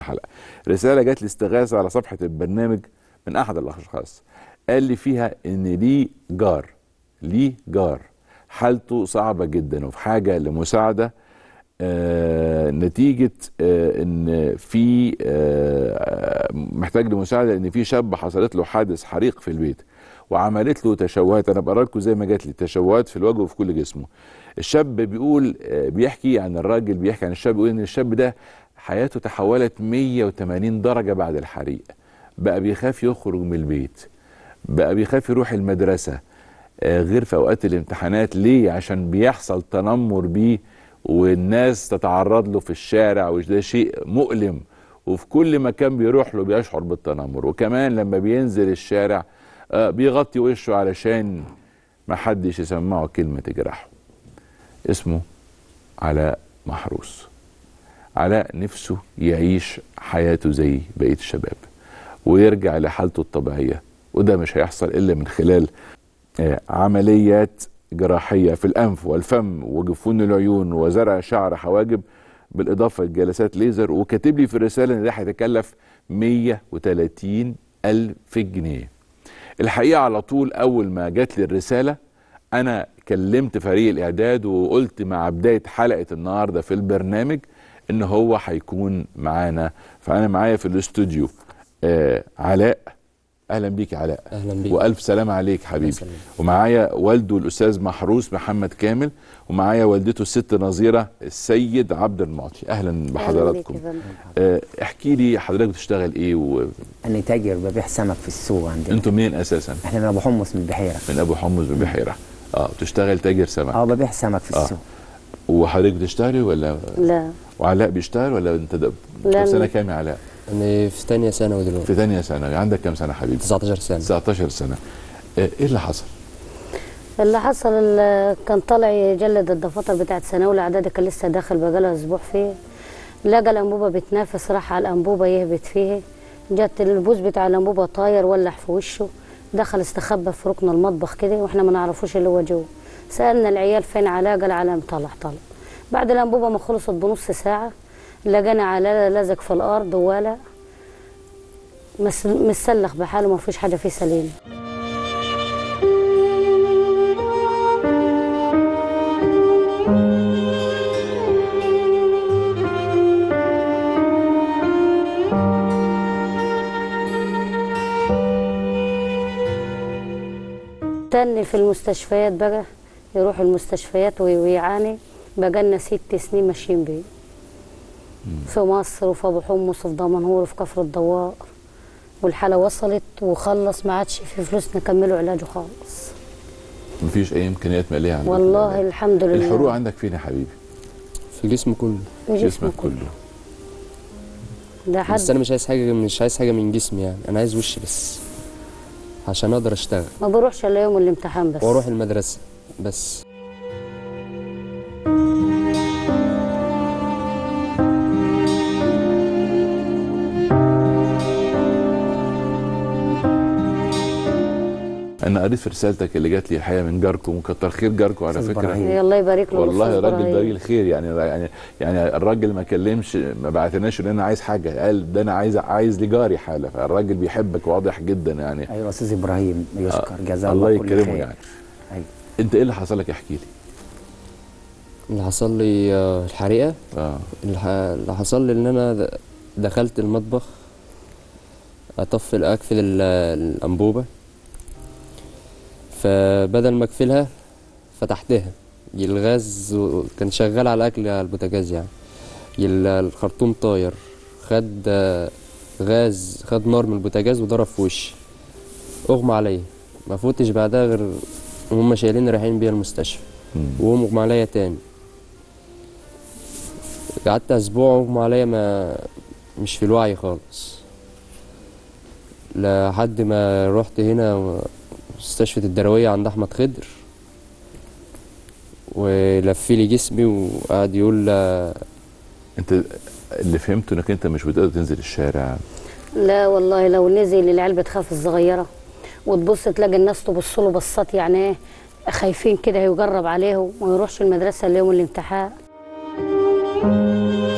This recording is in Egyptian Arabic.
الحلقه رساله جات لي استغاثه على صفحه البرنامج من احد الاشخاص قال لي فيها ان ليه جار ليه جار حالته صعبه جدا وفي حاجه لمساعده آه نتيجه آه ان في آه محتاج لمساعده ان في شاب حصلت له حادث حريق في البيت وعملت له تشوهات انا بقرا لكم زي ما جات لي تشوهات في الوجه وفي كل جسمه الشاب بيقول آه، بيحكي عن الراجل بيحكي عن الشاب بيقول ان الشاب ده حياته تحولت 180 درجه بعد الحريق بقى بيخاف يخرج من البيت بقى بيخاف يروح المدرسه آه، غير في اوقات الامتحانات ليه عشان بيحصل تنمر بيه والناس تتعرض له في الشارع وده شيء مؤلم وفي كل مكان بيروح له بيشعر بالتنمر وكمان لما بينزل الشارع آه، بيغطي وشه علشان ما حدش يسمعه كلمة تجرحه اسمه علاء محروس علاء نفسه يعيش حياته زي بقية الشباب ويرجع لحالته الطبيعية وده مش هيحصل إلا من خلال آه، عمليات جراحية في الأنف والفم وجفون العيون وزرع شعر حواجب بالإضافة لجلسات ليزر وكاتب لي في الرسالة إن ده هيتكلف 130 ألف جنيه الحقيقة على طول أول ما جات لي الرسالة أنا كلمت فريق الإعداد وقلت مع بداية حلقة النهاردة في البرنامج إن هو هيكون معانا فأنا معايا في الاستوديو آه علاء أهلا بيك يا علاء اهلا بيك والف سلام عليك حبيبي يسلمك. ومعايا والده الاستاذ محروس محمد كامل ومعايا والدته الست نظيره السيد عبد المعطي اهلا بحضراتكم أهلاً بيك يا فندم. آه، احكي لي حضرتك بتشتغل ايه وانتم أنا تاجر ببيع سمك في السوق عندنا منين اساسا احنا من ابو حمص من البحيره من ابو حمص ببحيره اه بتشتغل تاجر سمك اه ببيع سمك في آه. السوق وحضرتك بتشتغلي ولا لا وعلاء بيشتغل ولا انت ده لا، طب سنه لا. كام يا علاء انا في تانية ثانوي دلوقتي في ثانيه سنه عندك كام سنه حبيبي 19 سنة 19 سنه آه، ايه اللي حصل اللي حصل ال- كان طالع يجلد الدفاتر بتاعت ثانوي الاعدادي كان لسه داخل بقاله اسبوع فيه لقى الانبوبه بتنافس راح على الانبوبه يهبط فيه جت البوز بتاع الانبوبه طاير ولع في وشه دخل استخبى في ركن المطبخ كده واحنا ما نعرفوش اللي هو جوه سالنا العيال فين علاء قال علاء طلع طلع بعد الانبوبه ما خلصت بنص ساعه لقينا علاء لازق في الارض ولا مس- مسلخ بحاله ما فيش حاجه فيه سليم تاني في المستشفيات بقى يروح المستشفيات وي- ويعاني بقالنا ست سنين ماشيين بيه في مصر وفي ابو حمص وفي دمنهور وفي كفر الدوار والحاله وصلت وخلص ما عادش في فلوس نكمله علاجه خالص مفيش اي امكانيات ماليه عندك والله الحمد لله الحروق عندك فين يا حبيبي في الجسم كله في جسمه جسمك كله ده حد بس انا مش عايز حاجة مش عايز حاجة من جسمي يعني انا عايز وشي بس عشان اقدر اشتغل ما بروحش الا يوم الامتحان بس واروح المدرسة بس انا قريت في رسالتك اللي جات لي الحقيقه من جاركم وكتر خير جاركم على أستاذ فكره إبراهيم. الله يبارك له والله أستاذ راجل إبراهيم. دليل خير يعني يعني يعني الراجل ما كلمش ما بعتناش ان انا عايز حاجه قال ده انا عايز عايز لجاري حاله فالراجل بيحبك واضح جدا يعني ايوه استاذ ابراهيم يشكر جزاه الله الله كل يكرمه خير. يعني أيوة. انت ايه اللي حصل لك احكي لي اللي حصل لي آه، الحريقة اه الح- اللي حصل لي ان انا د- دخلت المطبخ اطفي اقفل ال- الانبوبه فبدل ما اقفلها فتحتها الغاز و- كان شغال على الاكل على البوتاجاز يعني ال- الخرطوم طاير خد آه، غاز خد نار من البوتاجاز وضرب في وشي اغمى عليا ما فوتش بعدها غير هم شايلين رايحين بيا المستشفى مم. واغمى عليا تاني قعدت اسبوع واغمى عليا ما مش في الوعي خالص لحد ما رحت هنا مستشفى الدروية عند احمد خضر ولف لي جسمي وقعد يقول لا انت اللي فهمته انك انت مش بتقدر تنزل الشارع لا والله لو نزل العيال بتخاف الصغيره وتبص تلاقي الناس تبص له بصات يعني ايه خايفين كده هيجرب عليه وما يروحش المدرسه اليوم الامتحان